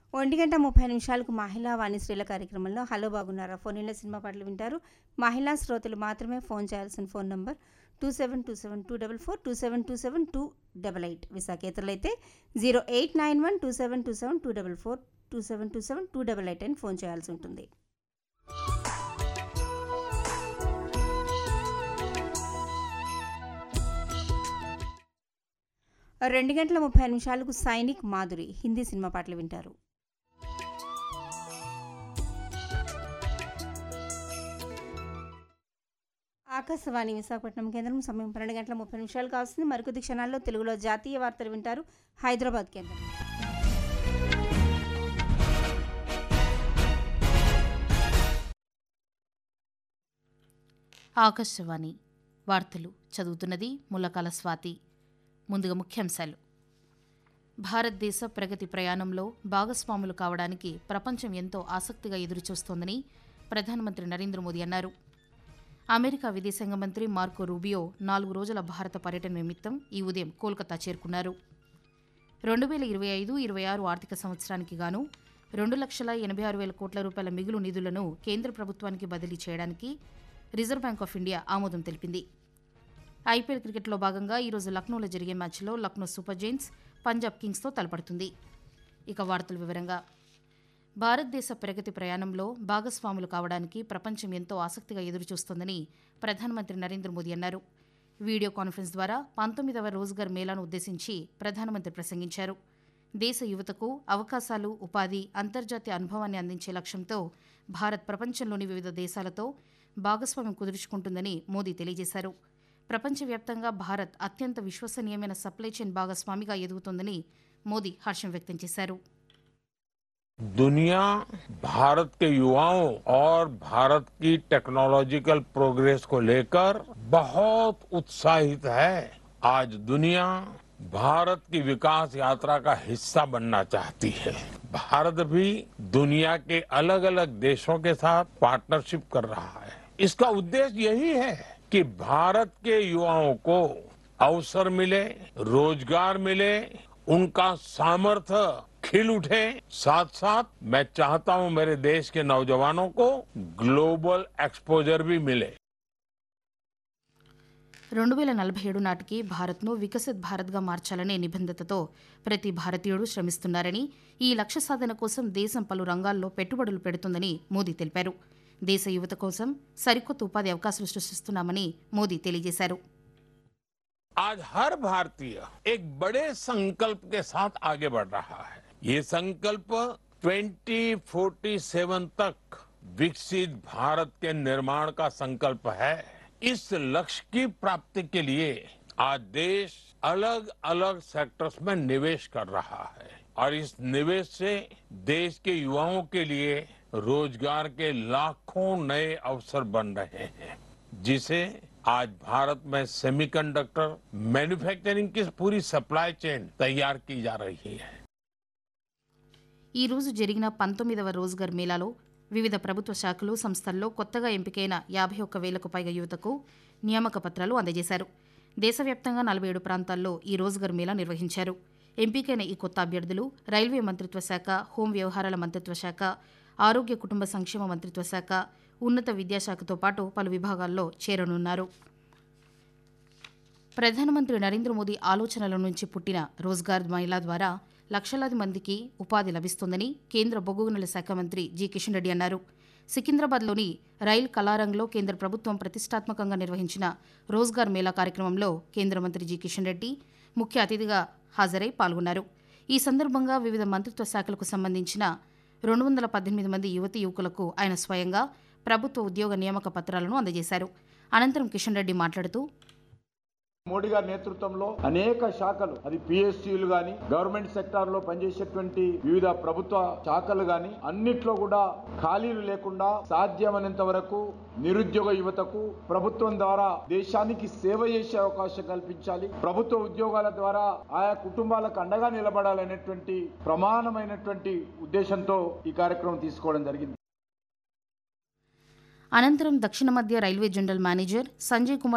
ఒంటి గంట ముప్పై నిమిషాలకు మహిళా వాణిశ్రీల కార్యక్రమంలో హలో బాగున్నారా ఫోన్ ఇన్ సినిమా పాటలు వింటారు మహిళా శ్రోతలు మాత్రమే ఫోన్ చేయాల్సిన phone number two seven two seven two double four two seven two seven two double eight విశాఖేతరులు అయితే zero eight nine one two seven two seven two double four two seven two seven two double eight అని phone చేయాల్సి ఉంటుంది రెండు గంటల ముప్పై నిమిషాలకు Sainik Madhuri Hindi cinema పాటలు వింటారు ఆకాశవాణి విశాఖపట్నం కేంద్రం సమయం పన్నెండు గంటల ముప్పై నిమిషాలు కావస్తుంది మరికొద్ది క్షణాల్లో తెలుగులో జాతీయ వార్తలు వింటారు హైదరాబాద్ కేంద్రం ఆకాశవాణి వార్తలు చదువుతున్నది ముల్లకాల స్వాతి ముందుగా ముఖ్యాంశాలు భారతదేశ ప్రగతి ప్రయాణంలో భాగస్వాములు కావడానికి ప్రపంచం ఎంతో ఆసక్తిగా ఎదురుచూస్తోందని ప్రధానమంత్రి నరేంద్ర మోదీ అన్నారు అమెరికా విదేశాంగ మంత్రి మార్కో రూబియో నాలుగు రోజుల భారత పర్యటన నిమిత్తం ఈ ఉదయం కోల్కతా చేరుకున్నారు రెండు వేల ఇరవై ఐదు ఇరవై ఆరు ఆర్థిక సంవత్సరానికి గాను రెండు లక్షల ఎనభై ఆరు వేల కోట్ల రూపాయల మిగులు నిధులను కేంద్ర ప్రభుత్వానికి బదిలీ చేయడానికి రిజర్వ్ బ్యాంక్ ఆఫ్ ఇండియా ఆమోదం తెలిపింది ఐపీఎల్ క్రికెట్లో భాగంగా ఈరోజు లక్నోలో జరిగే మ్యాచ్లో లక్నో సూపర్ జైంట్స్ పంజాబ్ కింగ్స్తో తలపడుతుంది ఇక వార్తల వివరంగా భారతదేశ ప్రగతి ప్రయాణంలో భాగస్వాములు కావడానికి ప్రపంచం ఎంతో ఆసక్తిగా ఎదురుచూస్తోందని ప్రధానమంత్రి నరేంద్ర మోదీ అన్నారు వీడియో కాన్ఫరెన్స్ ద్వారా పంతొమ్మిదవ రోజ్గార్ మేళాను ఉద్దేశించి ప్రధానమంత్రి ప్రసంగించారు దేశ యువతకు అవకాశాలు ఉపాధి అంతర్జాతీయ అనుభవాన్ని అందించే లక్ష్యంతో భారత్ ప్రపంచంలోని వివిధ దేశాలతో భాగస్వామ్యం కుదుర్చుకుంటుందని మోదీ తెలియజేశారు ప్రపంచవ్యాప్తంగా భారత్ అత్యంత విశ్వసనీయమైన సప్లై చైన్ భాగస్వామిగా ఎదుగుతోందని మోదీ హర్షం వ్యక్తం చేశారు दुनिया भारत के युवाओं और भारत की टेक्नोलॉजिकल प्रोग्रेस को लेकर बहुत उत्साहित है आज दुनिया भारत की विकास यात्रा का हिस्सा बनना चाहती है भारत भी दुनिया के अलग अलग देशों के साथ पार्टनरशिप कर रहा है इसका उद्देश्य यही है कि भारत के युवाओं को अवसर मिले रोजगार मिले उनका सामर्थ्य खिल उठे साथ साथ मैं चाहता हूं मेरे देश के नौजवानों को ग्लोबल एक्सपोजर भी मिले రెండు వేల నలభై ఏడు నాటికి భారత్ను వికసిత్ భారత్గా మార్చాలనే నిబంధతతో ప్రతి భారతీయుడు శ్రమిస్తున్నారని ఈ లక్ష్య సాధన కోసం దేశం పలు రంగాల్లో పెట్టుబడులు పెడుతుందని మోదీ తెలిపారు దేశ యువత కోసం సరికొత్త ఉపాధి అవకాశాలు సృష్టిస్తున్నామని మోదీ తెలియజేశారు आज हर भारतीय एक बड़े संकल्प के साथ आगे बढ़ रहा है ये संकल्प 2047 तक विकसित भारत के निर्माण का संकल्प है इस लक्ष्य की प्राप्ति के लिए आज देश अलग अलग सेक्टर्स में निवेश कर रहा है और इस निवेश से देश के युवाओं के लिए रोजगार के लाखों नए अवसर बन रहे हैं जिसे आज भारत में सेमीकंडक्टर मैन्युफैक्चरिंग की पूरी सप्लाई चेन तैयार की जा रही है ఈ రోజు జరిగిన పంతొమ్మిదవ రోజ్గార్ మేళాలో వివిధ ప్రభుత్వ శాఖలు సంస్థల్లో కొత్తగా ఎంపికైన యాభై ఒక్క వేలకు పైగా యువతకు నియామక పత్రాలు అందజేశారు దేశవ్యాప్తంగా నలభై ఏడు ప్రాంతాల్లో ఈ రోజ్గార్ మేళా నిర్వహించారు ఎంపికైన ఈ కొత్త అభ్యర్థులు రైల్వే మంత్రిత్వ శాఖ హోం వ్యవహారాల మంత్రిత్వ శాఖ ఆరోగ్య కుటుంబ సంక్షేమ మంత్రిత్వ శాఖ ఉన్నత విద్యాశాఖతో పాటు పలు విభాగాల్లో చేరనున్నారు ప్రధానమంత్రి నరేంద్ర మోదీ ఆలోచనల నుంచి పుట్టిన రోజ్గార్ మహిళా ద్వారా లక్షలాది మందికి ఉపాధి లభిస్తోందని కేంద్ర బొగ్గు గనుల శాఖ మంత్రి జి కిషన్ రెడ్డి అన్నారు సికింద్రాబాద్లోని రైల్ కళారంగ్లో కేంద్ర ప్రభుత్వం ప్రతిష్టాత్మకంగా నిర్వహించిన రోజ్గార్ మేళా కార్యక్రమంలో కేంద్ర మంత్రి జి కిషన్ రెడ్డి ముఖ్య అతిథిగా హాజరై పాల్గొన్నారు ఈ సందర్భంగా వివిధ మంత్రిత్వ శాఖలకు సంబంధించిన రెండు వందల పద్దెనిమిది మంది యువతి యువకులకు ఆయన స్వయంగా ప్రభుత్వ ఉద్యోగ నియామక పత్రాలను అందజేశారు అనంతరం కిషన్ రెడ్డి మాట్లాడుతూ మోడీ గారి నేతృత్వంలో అనేక శాఖలు అది పిఎస్సీలు గాని గవర్నమెంట్ సెక్టార్ లో పనిచేసేటువంటి వివిధ ప్రభుత్వ శాఖలు గాని అన్నిట్లో కూడా ఖాళీలు లేకుండా సాధ్యమైనంత వరకు నిరుద్యోగ యువతకు ప్రభుత్వం ద్వారా దేశానికి సేవ చేసే అవకాశం కల్పించాలి ప్రభుత్వ ఉద్యోగాల ద్వారా ఆయా కుటుంబాలకు అండగా నిలబడాలనేటువంటి ప్రమాణమైనటువంటి ఉద్దేశంతో ఈ కార్యక్రమం తీసుకోవడం జరిగింది అనంతరం దక్షిణ మధ్య railway general manager Sanjay Kumar